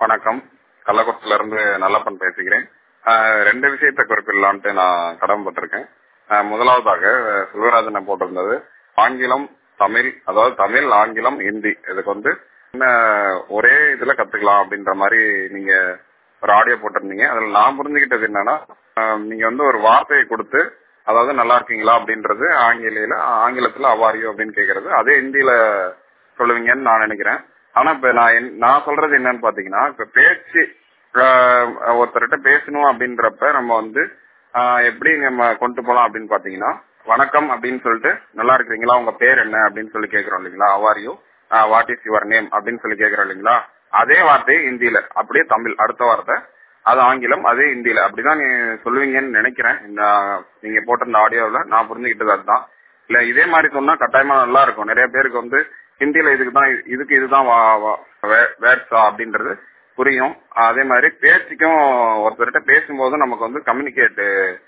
வணக்கம் கள்ளக்குளத்துல இருந்து நல்லப்பன் பேசுகிறேன் ஆஹ் ரெண்டு விஷயத்தை குறிப்பிடலான்ட்டு நான் கடமைப்பட்டிருக்கேன் ஆஹ் முதலாவதாக சிவராஜனை போட்டிருந்தது ஆங்கிலம் தமிழ் அதாவது தமிழ் ஆங்கிலம் ஹிந்தி இதுக்கு வந்து என்ன ஒரே இதுல கத்துக்கலாம் அப்படின்ற மாதிரி நீங்க ஒரு ஆடியோ போட்டிருந்தீங்க அதுல நான் புரிஞ்சுக்கிட்டது என்னன்னா ஆஹ் நீங்க வந்து ஒரு வார்த்தையை கொடுத்து அதாவது நல்லா இருக்கீங்களா அப்படின்றது ஆங்கிலையில ஆங்கிலத்துல அவாரியோ அப்படின்னு கேக்குறது அதே ஹிந்தியில சொல்லுவீங்கன்னு நான் நினைக்கிறேன் ஆனா இப்ப நான் என்- நான் சொல்றது என்னன்னு பாத்தீங்கன்னா இப்ப பேச்சு ஆஹ் ஒருத்தர்கிட்ட பேசணும் அப்படின்றப்ப நம்ம வந்து ஆஹ் எப்படி நம்ம கொண்டு போலாம் அப்படின்னு பாத்தீங்கன்னா வணக்கம் அப்படின்னு சொல்லிட்டு நல்லா இருக்கிறீங்களா உங்க பேர் என்ன அப்படின்னு சொல்லி கேக்குறோம் இல்லைங்களா அவாரியோ வாட் இஸ் யுவர் நேம் அப்படின்னு சொல்லி கேக்குறோம் இல்லைங்களா அதே வார்த்தை ஹிந்தியில அப்படியே தமிழ் அடுத்த வார்த்தை அது ஆங்கிலம் அதே ஹிந்தியில அப்படிதான் நீ சொல்லுவீங்கன்னு நினைக்கிறேன் இந்த நீங்க போட்டிருந்த ஆடியோல நான் புரிஞ்சுக்கிட்டது அதுதான் இல்ல இதே மாதிரி சொன்னா கட்டாயமா நல்லா இருக்கும் நிறைய பேருக்கு வந்து ஹிந்தியில இதுக்கு தான் இதுக்கு இதுதான் வேர்ட்ஸா அப்படின்றது புரியும் அதே மாதிரி பேச்சுக்கும் ஒருத்தர்கிட்ட பேசும்போது நமக்கு வந்து கம்யூனிகேட்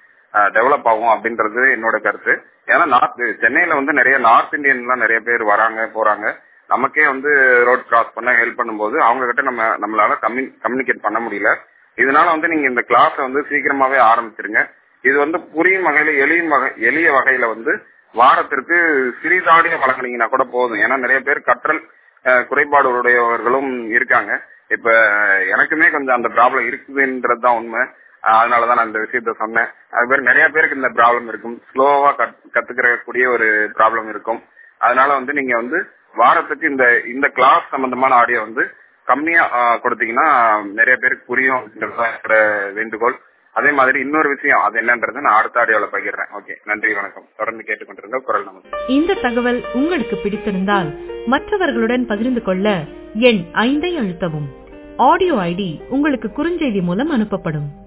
டெவலப் ஆகும் அப்படின்றது என்னோட கருத்து ஏன்னா நார்த் சென்னையில வந்து நிறைய நார்த் இந்தியன்லாம் நிறைய பேர் வராங்க போறாங்க நமக்கே வந்து ரோட் கிராஸ் பண்ண ஹெல்ப் பண்ணும்போது அவங்க கிட்ட நம்ம நம்மளால கம்யூனிகேட் பண்ண முடியல இதனால வந்து நீங்க இந்த கிளாஸ வந்து சீக்கிரமாவே ஆரம்பிச்சிருங்க இது வந்து புரியும் வகையில எளிய வகை எளிய வகையில வந்து வாரத்திற்கு சிறிதாடிய வழங்கினீங்கன்னா கூட போதும் ஏன்னா நிறைய பேர் கற்றல் அஹ், குறைபாடு உடையவர்களும் இருக்காங்க இப்ப எனக்குமே கொஞ்சம் அந்த ப்ராப்ளம் இருக்குதுன்றது தான் உண்மை அஹ், அதனாலதான் நான் இந்த விஷயத்த சொன்னேன் அது பேர் நிறைய பேருக்கு இந்த ப்ராப்ளம் இருக்கும் ஸ்லோவா கத்துக்கிறக்கூடிய ஒரு ப்ராப்ளம் இருக்கும் அதனால வந்து நீங்க வந்து வாரத்துக்கு இந்த இந்த கிளாஸ் சம்பந்தமான ஆடியோ வந்து கம்மியா அஹ், கொடுத்தீங்கன்னா நிறைய பேருக்கு புரியும் அப்படின்றது தான் என்னோட வேண்டுகோள் அதே மாதிரி இன்னொரு விஷயம் அது என்னன்றது நான் அடுத்த ஆடியோல பகிர்றேன் ஓகே நன்றி வணக்கம் தொடர்ந்து கேட்டுக்கொண்டிருங்க குரல் நமக்கு இந்த தகவல் உங்களுக்கு பிடித்திருந்தால் மற்றவர்களுடன் பகிர்ந்து கொள்ள எண் ஐந்தை அழுத்தவும் ஆடியோ ஐடி உங்களுக்கு குறுஞ்செய்தி மூலம் அனுப்பப்படும்